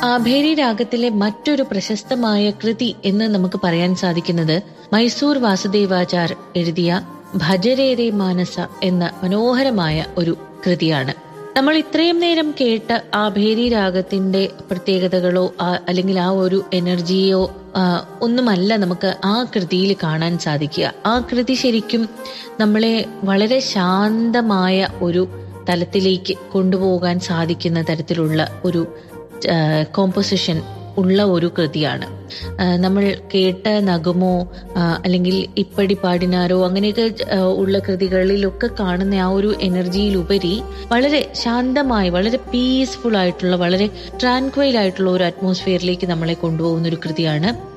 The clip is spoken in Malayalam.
ആഭേരി രാഗത്തിലെ മറ്റൊരു പ്രശസ്തമായ കൃതി എന്ന് നമുക്ക് പറയാൻ സാധിക്കുന്നത് മൈസൂർ വാസുദേവാചാർ എഴുതിയ ഭജരേരെ മാനസ എന്ന മനോഹരമായ ഒരു കൃതിയാണ് നമ്മൾ ഇത്രയും നേരം കേട്ട ആ ഭേരി രാഗത്തിന്റെ പ്രത്യേകതകളോ ആ- അല്ലെങ്കിൽ ആ ഒരു എനർജിയോ ആ, ഒന്നുമല്ല നമുക്ക് ആ കൃതിയിൽ കാണാൻ സാധിക്കുക ആ കൃതി ശരിക്കും നമ്മളെ വളരെ ശാന്തമായ ഒരു തലത്തിലേക്ക് കൊണ്ടുപോകാൻ സാധിക്കുന്ന തരത്തിലുള്ള ഒരു കോമ്പോസിഷൻ ഉള്ള ഒരു കൃതിയാണ് ആ, നമ്മൾ കേട്ട നഗമോ ആ, അല്ലെങ്കിൽ ഇപ്പടി പാടിനാരോ അങ്ങനെയൊക്കെ ആ, ഉള്ള കൃതികളിലൊക്കെ കാണുന്ന ആ ഒരു എനർജിയിലുപരി വളരെ ശാന്തമായി വളരെ പീസ്ഫുൾ ആയിട്ടുള്ള വളരെ ട്രാൻക്വൈൽ ആയിട്ടുള്ള ഒരു അറ്റ്മോസ്ഫിയറിലേക്ക് നമ്മളെ കൊണ്ടുപോകുന്ന ഒരു കൃതിയാണ്